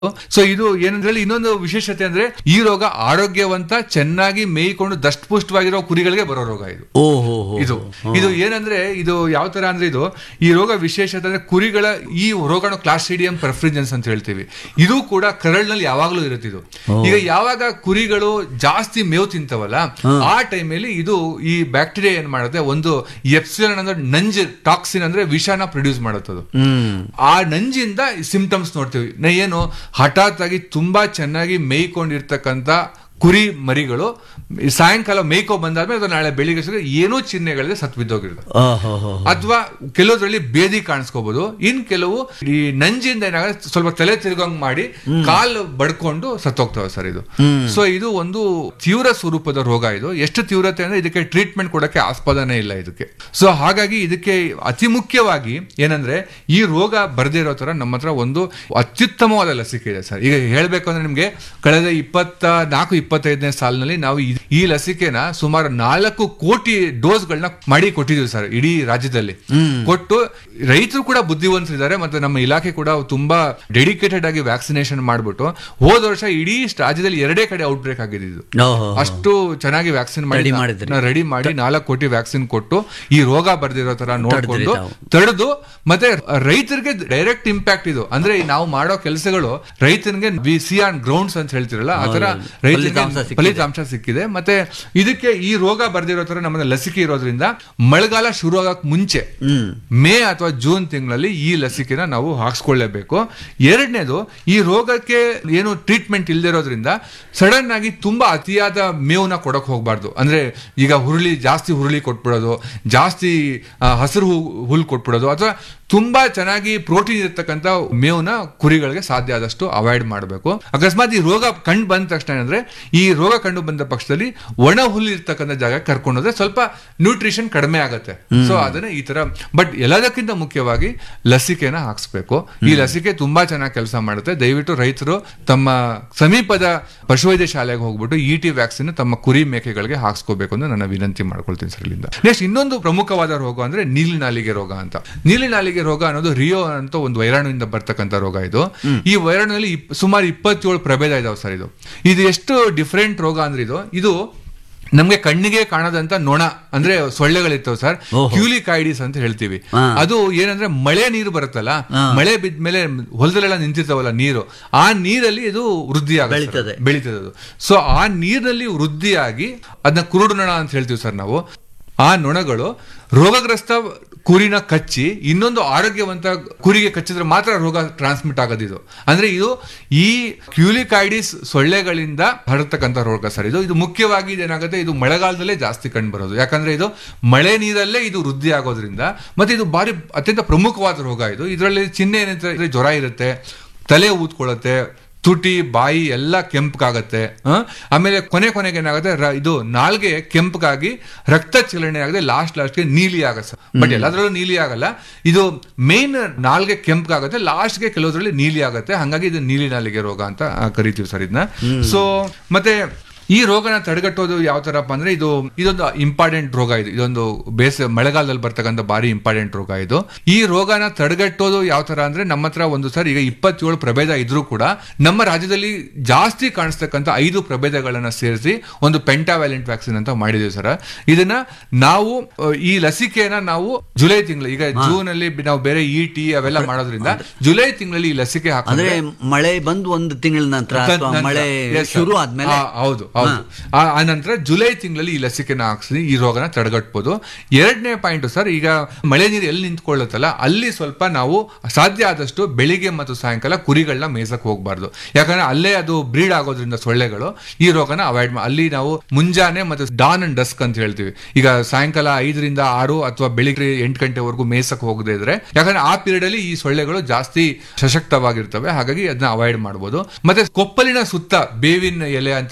So ಇದು ಏನಂದ್ರೆ ಇನ್ನೊಂದು ವಿಶೇಷತೆ ಅಂದ್ರೆ ಈ ರೋಗ ಆರೋಗ್ಯವಂತ ಚೆನ್ನಾಗಿ ಮೇಯ್ಕೊಂಡು ದಷ್ಟಪುಷ್ಟವಾಗಿರೋ ಕುರಿಗಳಿಗೆ ಬರೋ ರೋಗ ಇದು ಓಹೋ ಇದು ಇದು ಏನಂದ್ರೆ ಇದು ಯಾವ ತರ ಅಂದ್ರೆ ಇದು ಈ ರೋಗ ವಿಶೇಷತೆ ಅಂದ್ರೆ ಕುರಿಗಳ ಈ ರೋಗನ ಕ್ಲಾಸ್ಟ್ರಿಡಿಯಂ ಪ್ರೆಫ್ರಿಜೆನ್ಸ್ ಅಂತ ಹೇಳ್ತೀವಿ ಇದು ಕೂಡ ಕರಳ್ನಲ್ಲಿ ಯಾವಾಗ್ಲೂ ಇರುತ್ತೆ ಇದು ಈಗ ಯಾವಾಗ ಕುರಿಗಳು ಜಾಸ್ತಿ ಮೇವು ತಿಂತವಲ್ಲ ಆ ಟೈಮಲ್ಲಿ ಇದು ಈ ಬ್ಯಾಕ್ಟೀರಿಯಾ ಏನ್ ಮಾಡುತ್ತೆ ಒಂದು ಎಪ್ಸಿಲನ್ ಅಂದ್ರೆ ನಂಜ್ ಟಾಕ್ಸಿನ್ ಅಂದ್ರೆ ವಿಷನ ಪ್ರೊಡ್ಯೂಸ್ ಮಾಡುತ್ತದು ಹ್ಮ್ ಆ ನಂಜಿಂದ ಸಿಂಪ್ಟಮ್ಸ್ ನೋಡ್ತೀವಿ ನ ಏನು ಹಠಾತ್ ಆಗಿ ತುಂಬಾ ಚೆನ್ನಾಗಿ ಮೇಯ್ಕೊಂಡಿರ್ತಕ್ಕಂಥ ಕುರಿ ಮರಿಗಳು ಈ ಸಾಯಂಕಾಲ ಮೇಯ್ಕೊ ಬಂದಾದ್ಮೇಲೆ ಅದು ನಾಳೆ ಬೆಳಿಗ್ಗೆ ಸಿಗ ಏನೂ ಚಿಹ್ನೆಗಳಿಗೆ ಸತ್ ಬಿದ್ದೋಗಿರುತ್ತೆ ಓಹೋ ಅಥವಾ ಕೆಲವುದ್ರಲ್ಲಿ ಬೇದಿ ಕಾಣಿಸ್ಕೋಬಹುದು ಇನ್ ಕೆಲವು ಈ ನಂಜಿಂದ ಏನಾಗುತ್ತೆ ಸ್ವಲ್ಪ ತಲೆ ತಿರುಗಂಗ್ ಮಾಡಿ ಕಾಲು ಬಡ್ಕೊಂಡು ಸತ್ತೋಗ್ತವೆ ಸರ್ ಇದು ಸೊ ಇದು ಒಂದು ತೀವ್ರ ಸ್ವರೂಪದ ರೋಗ ಇದು ಎಷ್ಟು ತೀವ್ರತೆ ಅಂದ್ರೆ ಇದಕ್ಕೆ ಟ್ರೀಟ್ಮೆಂಟ್ ಕೊಡಕ್ಕೆ ಆಸ್ಪದನೇ ಇಲ್ಲ ಇದಕ್ಕೆ ಸೊ ಹಾಗಾಗಿ ಇದಕ್ಕೆ ಅತಿ ಮುಖ್ಯವಾಗಿ ಏನಂದ್ರೆ ಈ ರೋಗ ಬರ್ದೇ ಇರೋ ತರ ನಮ್ಮ ಹತ್ರ ಒಂದು ಅತ್ಯುತ್ತಮವಾದ ಲಸಿಕೆ ಇದೆ ಸರ್ ಈಗ ಹೇಳ್ಬೇಕು ಅಂದ್ರೆ ನಿಮ್ಗೆ ಕಳೆದ ಇಪ್ಪತ್ತ ನಾಲ್ಕು ಇಪ್ಪತ್ತೈದನೇ ಸಾಲಿನಲ್ಲಿ ನಾವು ಈ- ಈ ಲಸಿಕೆನ ಸುಮಾರು ನಾಲ್ಕು ಕೋಟಿ ಡೋಸ್ಗಳನ್ನ ಮಾಡಿ ಕೊಟ್ಟಿದ್ದೀವಿ ಸರ್ ಇಡೀ ರಾಜ್ಯದಲ್ಲಿ ಕೊಟ್ಟು ರೈತರು ಕೂಡ ಬುದ್ಧಿವಂತರಿದ್ದಾರೆ ಮತ್ತೆ ನಮ್ಮ ಇಲಾಖೆ ಕೂಡ ತುಂಬಾ ಡೆಡಿಕೇಟೆಡ್ ಆಗಿ ವ್ಯಾಕ್ಸಿನೇಷನ್ ಮಾಡ್ಬಿಟ್ಟು ಹೋದ ವರ್ಷ ಇಡೀ ರಾಜ್ಯದಲ್ಲಿ ಎರಡೇ ಕಡೆ ಔಟ್ ಬ್ರೇಕ್ ಆಗಿದ್ದು ಓಹೋ ಅಷ್ಟು ಚೆನ್ನಾಗಿ ವ್ಯಾಕ್ಸಿನ್ ಮಾಡಿ Ready ಮಾಡಿದ್ರಿ. ರೆಡಿ ಮಾಡಿ ನಾಲ್ಕು ಕೋಟಿ ವ್ಯಾಕ್ಸಿನ್ ಕೊಟ್ಟು ಈ ರೋಗ ಬರ್ದಿರೋ ತರ ನೋಡ್ಕೊಂಡು ತಾವು. ತಡೆದು ಮತ್ತೆ ರೈತರಿಗೆ ಡೈರೆಕ್ಟ್ ಇಂಪ್ಯಾಕ್ಟ್ ಇದು ಅಂದ್ರೆ ಈ ನಾವು ಮಾಡೋ ಕೆಲಸಗಳು ರೈತನಿಗೆ ವಿ ಸಿ ಆನ್ ಗ್ರೌಂಡ್ಸ್ ಅಂತ ಹೇಳ್ತಿರಲ್ಲ ಆ ತರ ರೈತರಿಗೆ ಫಲಿತಾಂಶ ಸಿಕ್ಕಿದೆ. ಫಲಿತಾಂಶ ಸಿಕ್ಕಿದೆ ಮತ್ತೆ ಇದಕ್ಕೆ ಈ ರೋಗ ಬರ್ದಿರೋ ತರ ನಮ್ಮ ಲಸಿಕೆ ಇರೋದ್ರಿಂದ ಮಳೆಗಾಲ ಶುರು ಆಗಕ್ ಮುಂಚೆ ಹ್ಮ್ ಮೇ ಅಥವಾ ಜೂನ್ ತಿಂಗಳಲ್ಲಿ ಈ ಲಸಿಕೆನ ನಾವು ಹಾಕ್ಸ್ಕೊಳ್ಳೇಬೇಕು ಎರಡನೇದು ಈ ರೋಗಕ್ಕೆ ಏನು ಟ್ರೀಟ್ಮೆಂಟ್ ಇಲ್ದಿರೋದ್ರಿಂದ ಸಡನ್ ಆಗಿ ತುಂಬಾ ಅತಿಯಾದ ಮೇವನ್ನ ಕೊಡಕ್ ಹೋಗ್ಬಾರ್ದು ಅಂದ್ರೆ ಈಗ ಹುರುಳಿ ಜಾಸ್ತಿ ಹುರುಳಿ ಕೊಟ್ಬಿಡೋದು ಜಾಸ್ತಿ ಆ, ಹಸಿರು ಹು- ಹುಲ್ ಕೊಟ್ಬಿಡೋದು ಅಥವಾ ತುಂಬಾ ಚೆನ್ನಾಗಿ ಪ್ರೋಟೀನ್ ಇರತಕ್ಕಂತ ಮೇವನ್ನ ಕುರಿಗಳಿಗೆ ಸಾಧ್ಯ ಆದಷ್ಟು ಅವಾಯ್ಡ್ ಮಾಡಬೇಕು ಅಕಸ್ಮಾತ್ ಈ ರೋಗ ಕಂಡು ಬಂದ ತಕ್ಷಣ ಏನಂದ್ರೆ ಈ ರೋಗ ಕಂಡು ಬಂದ ಪಕ್ಷದಲ್ಲಿ ಒಣ ಹುಲ್ಲು ಇರ್ತಕ್ಕಂಥ ಜಾಗ ಕರ್ಕೊಂಡೋದ್ರೆ ಸ್ವಲ್ಪ ನ್ಯೂಟ್ರಿಷನ್ ಕಡಿಮೆ ಆಗುತ್ತೆ ಸೊ ಅದನ್ನ ಈ ತರ ಬಟ್ ಎಲ್ಲದಕ್ಕಿಂತ ಮುಖ್ಯವಾಗಿ ಲಸಿಕೆನ ಹಾಕ್ಸ್ಬೇಕು ಈ ಲಸಿಕೆ ತುಂಬಾ ಚೆನ್ನಾಗಿ ಕೆಲಸ ಮಾಡುತ್ತೆ ದಯವಿಟ್ಟು ರೈತರು ತಮ್ಮ ಸಮೀಪದ ಪಶುವೈದ್ಯ ಶಾಲೆಗೆ ಹೋಗ್ಬಿಟ್ಟು ಇ ಟಿ ವ್ಯಾಕ್ಸಿನ್ ತಮ್ಮ ಕುರಿ ಮೇಕೆಗಳಿಗೆ ಹಾಕ್ಸ್ಕೋಬೇಕು ಅಂತ ನನ್ನ ವಿನಂತಿ ಮಾಡ್ಕೊಳ್ತೀನಿ ಸರ್ ಇಲ್ಲಿಂದ ನೆಕ್ಸ್ಟ್ ಇನ್ನೊಂದು ಪ್ರಮುಖವಾದ ರೋಗ ಅಂದ್ರೆ ನೀಲಿ ನಾಲಿಗೆ ರೋಗ ಅಂತ ನೀಲಿ ನಾಲಿಗೆ ರೋಗ ಅನ್ನೋದು ರಿಯೋ ಅಂತ ಒಂದು ವೈರಾಣುವಿಂದ ಬರ್ತಕ್ಕಂಥ ರೋಗ ಇದು ಈ ವೈರಾಣುವಿನಲ್ಲಿ ಇಪ್- ಸುಮಾರು ಇಪ್ಪತ್ತೇಳು ಪ್ರಭೇದ ಇದಾವೆ ಸರ್ ಇದು ಇದು ಎಷ್ಟು ಡಿಫ್ರೆಂಟ್ ರೋಗ ಅಂದ್ರೆ ಇದು ಇದು ನಮ್ಗೆ ಕಣ್ಣಿಗೆ ಕಾಣದಂತ ನೊಣ ಅಂದ್ರೆ ಸೊಳ್ಳೆಗಳಿರ್ತವೆ ಸರ್ ಓಹೋ. ಕ್ಯೂಲಿಕಾಯ್ಡಿಸ್ ಅಂತ ಹೇಳ್ತೀವಿ ಹಾ. ಅದು ಏನಂದ್ರೆ ಮಳೆ ನೀರು ಬರುತ್ತಲ್ಲ ಹಾ. ಮಳೆ ಬಿದ್ಮೇಲೆ ಹೊಲದಲ್ಲೆಲ್ಲ ನಿಂತಿರ್ತಾವಲ್ಲ ನೀರು ಆ ನೀರಲ್ಲಿ ಇದು ವೃದ್ಧಿ ಬೆಳೀತದೆ. ಬೆಳೀತದೆ ಅದು ಸೊ ಆ ನೀರಿನಲ್ಲಿ ವೃದ್ಧಿಯಾಗಿ ಅದನ್ನ ಕುರುಡು ನೊಣ ಅಂತ ಹೇಳ್ತೀವಿ ಸರ್ ನಾವು ಆ ನೊಣಗಳು ರೋಗಗ್ರಸ್ತ ಕುರಿನ ಕಚ್ಚಿ ಇನ್ನೊಂದು ಆರೋಗ್ಯವಂತ ಕುರಿಗೆ ಕಚ್ಚಿದ್ರೆ ಮಾತ್ರ ರೋಗ ಟ್ರಾನ್ಸ್ಮಿಟ್ ಆಗೋದಿದು ಅಂದ್ರೆ ಇದು ಈ ಕ್ಯೂಲಿಕೈಡಿಸ್ ಸೊಳ್ಳೆಗಳಿಂದ ಹರಡ್ತಕ್ಕಂಥ ರೋಗ ಸರ್ ಇದು ಇದು ಮುಖ್ಯವಾಗಿ ಇದೇನಾಗುತ್ತೆ ಇದು ಮಳೆಗಾಲದಲ್ಲೇ ಜಾಸ್ತಿ ಕಂಡು ಬರೋದು ಯಾಕಂದ್ರೆ ಇದು ಮಳೆ ನೀರಲ್ಲೇ ಇದು ವೃದ್ಧಿ ಆಗೋದ್ರಿಂದ ಮತ್ತೆ ಇದು ಬಾರಿ ಅತ್ಯಂತ ಪ್ರಮುಖವಾದ ರೋಗ ಇದು ಇದರಲ್ಲಿ ಚಿಹ್ನೆ ಏನಂತ ಇದ್ರೆ ಜ್ವರ ಇರುತ್ತೆ ತಲೆ ಊದ್ಕೊಳ್ಳುತ್ತೆ ತುಟಿ ಬಾಯಿ ಎಲ್ಲ ಕೆಂಪಗಾಗತ್ತೆ ಆ? ಆಮೇಲೆ ಕೊನೆ ಕೊನೆಗೆ ಏನಾಗುತ್ತೆ ರ- ಇದು ನಾಲ್ಗೆ ಕೆಂಪಗಾಗಿ ರಕ್ತ ಚಲನೆ ಆಗದೆ ಲಾಸ್ಟ್ ಲಾಸ್ಟ್ಗೆ ನೀಲಿ ಆಗತ್ತೆ ಬಟ್ ಎಲ್ಲದರಲ್ಲೂ ನೀಲಿ ಆಗಲ್ಲ ಇದು ಮೇನ್ ನಾಲ್ಗೆ ಕೆಂಪಗಾಗುತ್ತೆ ಲಾಸ್ಟ್ಗೆ ಕೆಲವದ್ರಲ್ಲಿ ನೀಲಿ ಆಗುತ್ತೆ ಹಂಗಾಗಿ ಇದು ನೀಲಿ ನಾಲಿಗೆ ರೋಗ ಅಂತ ಆ, ಕರಿತೀವಿ ಸರ್ ಇದನ್ನ ಸೊ ಮತ್ತೆ ಈ ರೋಗನ ತಡೆಗಟ್ಟೋದು ಯಾವ ತರಪ್ಪ ಅಂದ್ರೆ ಇದು ಇದೊಂದು ಇಂಪಾರ್ಟೆಂಟ್ ರೋಗ ಇದು ಇದೊಂದು ಬೇಸ ಮಳೆಗಾಲದಲ್ಲಿ ಬರ್ತಕ್ಕಂಥ ಬಾರಿ ಇಂಪಾರ್ಟೆಂಟ್ ರೋಗ ಇದು ಈ ರೋಗನ ತಡೆಗಟ್ಟೋದು ಯಾವ ತರ ಅಂದ್ರೆ ನಮ್ಮ ಹತ್ರ ಒಂದು ಸರ್ ಈಗ ಇಪ್ಪತ್ತೇಳು ಪ್ರಭೇದ ಇದ್ರೂ ಕೂಡ ನಮ್ಮ ರಾಜ್ಯದಲ್ಲಿ ಜಾಸ್ತಿ ಕಾಣಿಸ್ತಕ್ಕಂಥ ಐದು ಪ್ರಭೇದಗಳನ್ನ ಸೇರಿಸಿ ಒಂದು ಪೆಂಟಾವ್ಯಾಲೆಂಟ್ ವ್ಯಾಕ್ಸಿನ್ ಅಂತ ಮಾಡಿದೀವಿ ಸರ್ ಇದನ್ನ ನಾವು ಅಹ್, ಈ ಲಸಿಕೆನ ನಾವು ಜುಲೈ ತಿಂಗಳು ಈಗ ಜೂನ್ ಅಲ್ಲಿ ಬಿ- ನಾವು ಬೇರೆ ಇ ಟಿ ಅವೆಲ್ಲ ಮಾಡೋದ್ರಿಂದ ಜುಲೈ ತಿಂಗಳಲ್ಲಿ ಈ ಲಸಿಕೆ ಅಂದ್ರೆ ಹಾಕಿದ್ರೆ ಮಳೆ ಬಂದು ಒಂದು ತಿಂಗಳ ನಂತರ ಅಥವಾ ನಂತರ. ಮಳೆ Yes, sir. ಶುರು ಆದ್ಮೇಲೆ ಆ, ಹೌದು ಹೌದು ಆ ಆ ನಂತರ ಜುಲೈ ತಿಂಗಳಲ್ಲಿ ಈ ಲಸಿಕೆನ ಹಾಕ್ಸಿ ಈ ರೋಗನ ತಡೆಗಟ್ಬೋದು ಎರಡನೇ ಪಾಯಿಂಟ್ ಸರ್ ಈಗ ಮಳೆ ನೀರು ಎಲ್ಲಿ ನಿಂತ್ಕೊಳ್ಳುತ್ತಲ್ಲ ಅಲ್ಲಿ ಸ್ವಲ್ಪ ನಾವು ಸಾಧ್ಯ ಆದಷ್ಟು ಬೆಳಿಗ್ಗೆ ಮತ್ತು ಸಾಯಂಕಾಲ ಕುರಿಗಳನ್ನ ಮೇಯ್ಸಕ್ ಹೋಗ್ಬಾರ್ದು ಯಾಕಂದ್ರೆ ಅಲ್ಲೇ ಅದು ಬ್ರೀಡ್ ಆಗೋದ್ರಿಂದ ಸೊಳ್ಳೆಗಳು ಈ ರೋಗನ ಅವಾಯ್ಡ್ ಅಲ್ಲಿ ನಾವು ಮುಂಜಾನೆ ಮತ್ತು ಡಾನ್ ಅಂಡ್ ಡಸ್ಕ್ ಅಂತ ಹೇಳ್ತೀವಿ ಈಗ ಸಾಯಂಕಾಲ ಐದರಿಂದ ಆರು ಅಥವಾ ಬೆಳಿಗ್ಗೆ ಎಂಟು ಗಂಟೆವರೆಗೂ ಮೇಯ್ಸಕ್ ಹೋಗದೆ ಇದ್ರೆ ಯಾಕಂದ್ರೆ ಆ ಪೀರಿಯಡ್ ಅಲ್ಲಿ ಈ ಸೊಳ್ಳೆಗಳು ಜಾಸ್ತಿ ಸಶಕ್ತವಾಗಿರ್ತವೆ ಹಾಗಾಗಿ ಅದನ್ನ ಅವಾಯ್ಡ್ ಮಾಡ್ಬೋದು ಮತ್ತೆ ಕೊಪ್ಪಲಿನ ಸುತ್ತ ಬೇವಿನ ಎಲೆ ಅಂತದನ್ನೆಲ್ಲ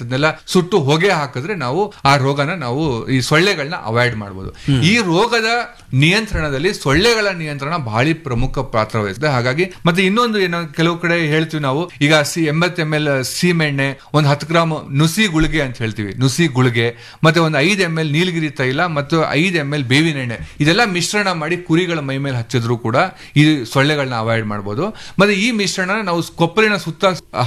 ಸುಟ್ಟು ಹೊಗೆ ಹಾಕಿದ್ರೆ ನಾವು ಆ ರೋಗನ ನಾವು ಈ ಸೊಳ್ಳೆಗಳನ್ನ ಅವಾಯ್ಡ್ ಮಾಡ್ಬೋದು ಈ ರೋಗದ ನಿಯಂತ್ರಣದಲ್ಲಿ ಸೊಳ್ಳೆಗಳ ನಿಯಂತ್ರಣ ಬಹಳ ಪ್ರಮುಖ ಪಾತ್ರ ವಹಿಸುತ್ತೆ ಹಾಗಾಗಿ ಮತ್ತೆ ಇನ್ನೊಂದು ಏನೋ ಕೆಲವು ಕಡೆ ಹೇಳ್ತೀವಿ ನಾವು ಈಗ ಸಿ ಎಂಬತ್ ಎಂ ಎಲ್ ಸೀಮೆಣ್ಣೆ ಒಂದು ಹತ್ತು ಗ್ರಾಮ್ ನುಸಿ ಗುಳಿಗೆ ಅಂತ ಹೇಳ್ತೀವಿ ನುಸಿ ಗುಳಿಗೆ ಮತ್ತೆ ಒಂದು ಐದು ಎಂ ಎಲ್ ನೀಲಗಿರಿ ತೈಲ ಮತ್ತು ಐದು ಎಂ ಎಲ್ ಬೇವಿನ ಎಣ್ಣೆ ಇದೆಲ್ಲ ಮಿಶ್ರಣ ಮಾಡಿ ಕುರಿಗಳ ಮೈ ಮೇಲೆ ಹಚ್ಚಿದ್ರು ಕೂಡ ಈ ಸೊಳ್ಳೆಗಳನ್ನ ಅವಾಯ್ಡ್ ಮಾಡ್ಬೋದು ಮತ್ತೆ ಈ ಮಿಶ್ರಣ ನಾವು ಕೊಪ್ಪಲಿನ ಸುತ್ತ